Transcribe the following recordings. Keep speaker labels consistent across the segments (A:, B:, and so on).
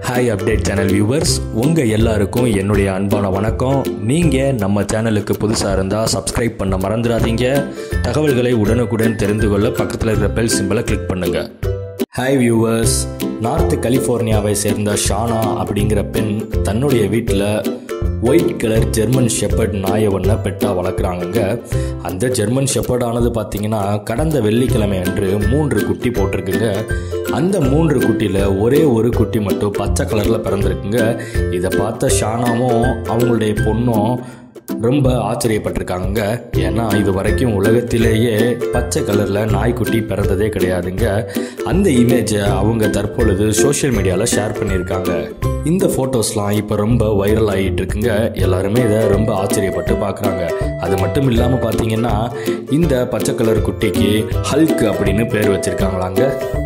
A: hi update channel viewers உங்கள் எல்லாருக்கும் என்னுடைய அன்பான வணக்கம் நீங்கள் நம்ம சேனலுக்கு புதுசாக இருந்தால் சப்ஸ்கிரைப் பண்ண மறந்துடாதீங்க தகவல்களை உடனுக்குடன் தெரிந்து கொள்ள பக்கத்தில் இருக்கிற பெல் சிம்பிளை கிளிக் பண்ணுங்கள் ஹாய் வியூவர்ஸ் நார்த் கலிஃபோர்னியாவை சேர்ந்த ஷானா அப்படிங்கிற பெண் தன்னுடைய வீட்டில் ஒயிட் கலர் ஜெர்மன் ஷெப்பர்ட் நாயை ஒன்றை பெட்டாக வளர்க்குறாங்கங்க அந்த ஜெர்மன் ஷெப்பர்ட் ஆனது பார்த்தீங்கன்னா கடந்த வெள்ளிக்கிழமை அன்று மூன்று குட்டி போட்டிருக்குங்க அந்த மூன்று குட்டியில் ஒரே ஒரு குட்டி மட்டும் பச்சை கலரில் பிறந்திருக்குங்க இதை பார்த்த ஷானாவும் அவங்களுடைய பொண்ணும் ரொம்ப ஆச்சரியப்பட்டிருக்காங்க ஏன்னா இது வரைக்கும் உலகத்திலேயே பச்சை கலரில் நாய்க்குட்டி பிறந்ததே கிடையாதுங்க அந்த இமேஜை அவங்க தற்பொழுது சோஷியல் மீடியாவில் ஷேர் பண்ணியிருக்காங்க இந்த ஃபோட்டோஸ்லாம் இப்போ ரொம்ப வைரல் ஆகிட்டு இருக்குங்க எல்லாருமே இதை ரொம்ப ஆச்சரியப்பட்டு பார்க்குறாங்க அது மட்டும் இல்லாமல் பார்த்தீங்கன்னா இந்த பச்சை கலர் குட்டிக்கு ஹல்க் அப்படின்னு பேர் வச்சுருக்காங்களாங்க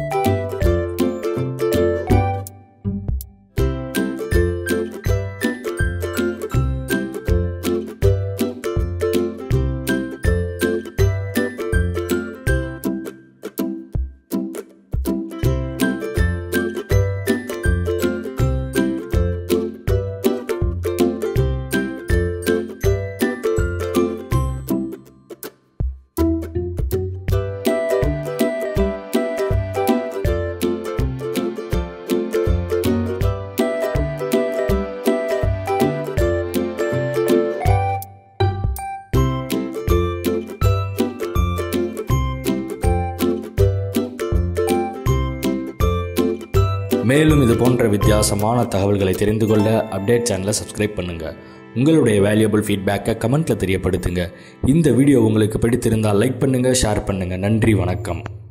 A: மேலும் இது போன்ற வித்தியாசமான தகவல்களை தெரிந்து கொள்ள அப்டேட் சேனலை சப்ஸ்கிரைப் பண்ணுங்கள் உங்களுடைய வேல்யூபிள் ஃபீட்பேக்கை கமெண்ட்டில் தெரியப்படுத்துங்க இந்த வீடியோ உங்களுக்கு பிடித்திருந்தால் லைக் பண்ணுங்கள் ஷேர் பண்ணுங்கள் நன்றி வணக்கம்